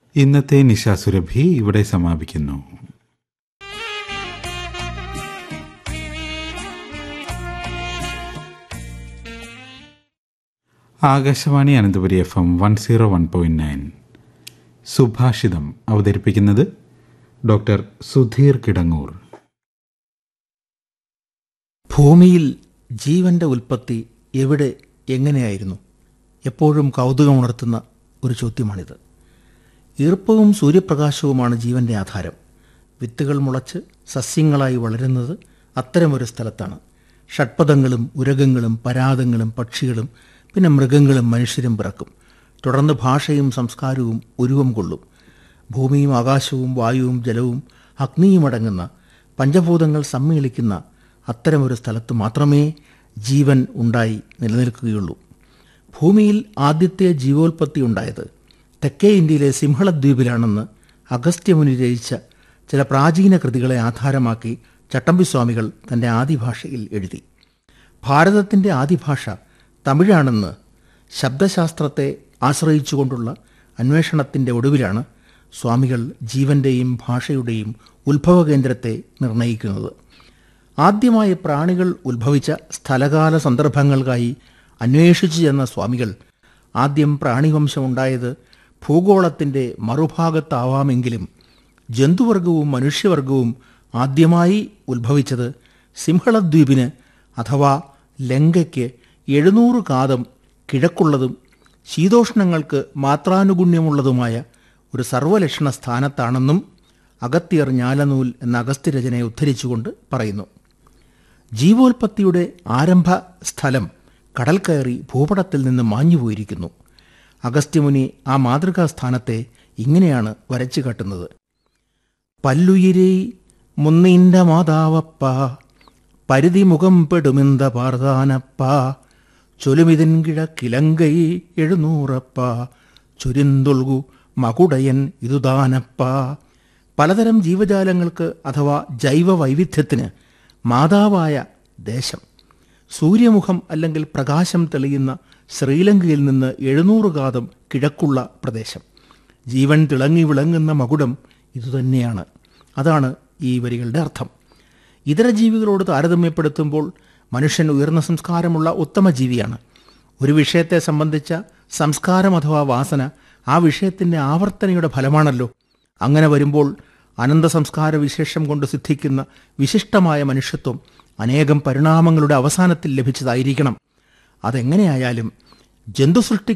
ഇന്നത്തെ നിശാസുരഭി ഇവിടെ സമാപിക്കുന്നു Akashvani Ananthapuri F M one zero one point nine സുഭാഷിതം അവതരിപ്പിക്കുന്നത് ഡോക്ടർ സുധീർ കിടങ്ങൂർ ഭൂമിയിൽ ജീവന്റെ ഉൽപ്പത്തി എവിടെ എങ്ങനെയായിരുന്നു എപ്പോഴും കൗതുകമുണർത്തുന്ന ഒരു ചോദ്യമാണിത് ഈർപ്പവും സൂര്യപ്രകാശവുമാണ് ജീവന്റെ ആധാരം വിത്തുകൾ മുളച്ച് സസ്യങ്ങളായി വളരുന്നത് അത്തരമൊരു സ്ഥലത്താണ് ഷഡ്പദങ്ങളും ഉരകങ്ങളും പരാതങ്ങളും പക്ഷികളും പിന്നെ മൃഗങ്ങളും മനുഷ്യരും പിറക്കും തുടർന്ന് ഭാഷയും സംസ്കാരവും ഉരുവം കൊള്ളും ഭൂമിയും ആകാശവും വായുവും ജലവും അഗ്നിയും അടങ്ങുന്ന പഞ്ചഭൂതങ്ങൾ സമ്മേളിക്കുന്ന അത്തരമൊരു സ്ഥലത്ത് മാത്രമേ ജീവൻ ഉണ്ടായി നിലനിൽക്കുകയുള്ളൂ ഭൂമിയിൽ ആദ്യത്തെ ജീവോൽപത്തി ഉണ്ടായത് തെക്കേ ഇന്ത്യയിലെ സിംഹളദ്വീപിലാണെന്ന് അഗസ്ത്യമുനി രചിച്ച ചില പ്രാചീന കൃതികളെ ആധാരമാക്കി ചട്ടമ്പിസ്വാമികൾ തൻ്റെ ആദിഭാഷയിൽ എഴുതി ഭാരതത്തിൻ്റെ ആദിഭാഷ തമിഴാണെന്ന് ശബ്ദശാസ്ത്രത്തെ ആശ്രയിച്ചുകൊണ്ടുള്ള അന്വേഷണത്തിൻ്റെ ഒടുവിലാണ് സ്വാമികൾ ജീവന്റെയും ഭാഷയുടെയും ഉത്ഭവകേന്ദ്രത്തെ നിർണയിക്കുന്നത് ആദ്യമായി പ്രാണികൾ ഉത്ഭവിച്ച സ്ഥലകാല സന്ദർഭങ്ങൾക്കായി അന്വേഷിച്ചു ചെന്ന സ്വാമികൾ ആദ്യം പ്രാണിവംശമുണ്ടായത് ഭൂഗോളത്തിൻ്റെ മറുഭാഗത്താവാമെങ്കിലും ജന്തുവർഗവും മനുഷ്യവർഗവും ആദ്യമായി ഉത്ഭവിച്ചത് സിംഹളദ്വീപിന് അഥവാ ലങ്കയ്ക്ക് എഴുന്നൂറ് കാതം കിഴക്കുള്ളതും ശീതോഷ്ണങ്ങൾക്ക് മാത്രാനുഗുണ്യമുള്ളതുമായ ഒരു സർവലക്ഷണ സ്ഥാനത്താണെന്നും അഗത്യർ ഞാലനൂൽ എന്ന അഗസ്ത്യരചനയെ ഉദ്ധരിച്ചുകൊണ്ട് പറയുന്നു ജീവോൽപത്തിയുടെ ആരംഭ സ്ഥലം കടൽ കയറി ഭൂപടത്തിൽ നിന്ന് മാഞ്ഞുപോയിരിക്കുന്നു അഗസ്ത്യമുനി ആ മാതൃകാ സ്ഥാനത്തെ ഇങ്ങനെയാണ് വരച്ചു കാട്ടുന്നത് പല്ലുയിരേ മുന്നിൻ്റെ മാതാവപ്പ പരിധി മുഖം പെടുമിന്ത പാർദാനപ്പ ചൊലുമിതിൻ കിഴക്കിലങ്കൈ എഴുന്നൂറപ്പ ചുരിന്തൊൾകു മകുടയൻ ഇതുദാനപ്പ പലതരം ജീവജാലങ്ങൾക്ക് അഥവാ ജൈവ വൈവിധ്യത്തിന് മാതാവായ ദേശം സൂര്യമുഖം അല്ലെങ്കിൽ പ്രകാശം തെളിയുന്ന ശ്രീലങ്കയിൽ നിന്ന് എഴുന്നൂറ് കാതം കിഴക്കുള്ള പ്രദേശം ജീവൻ തിളങ്ങി വിളങ്ങുന്ന മകുടം ഇതുതന്നെയാണ് അതാണ് ഈ വരികളുടെ അർത്ഥം ഇതര ജീവികളോട് താരതമ്യപ്പെടുത്തുമ്പോൾ മനുഷ്യൻ ഉയർന്ന സംസ്കാരമുള്ള ഉത്തമ ജീവിയാണ് ഒരു വിഷയത്തെ സംബന്ധിച്ച സംസ്കാരം അഥവാ വാസന ആ വിഷയത്തിൻ്റെ ആവർത്തനയുടെ ഫലമാണല്ലോ അങ്ങനെ വരുമ്പോൾ അനന്ത സംസ്കാര വിശേഷം കൊണ്ട് സിദ്ധിക്കുന്ന വിശിഷ്ടമായ മനുഷ്യത്വം അനേകം പരിണാമങ്ങളുടെ അവസാനത്തിൽ ലഭിച്ചതായിരിക്കണം അതെങ്ങനെയായാലും ജന്തുസൃഷ്ടി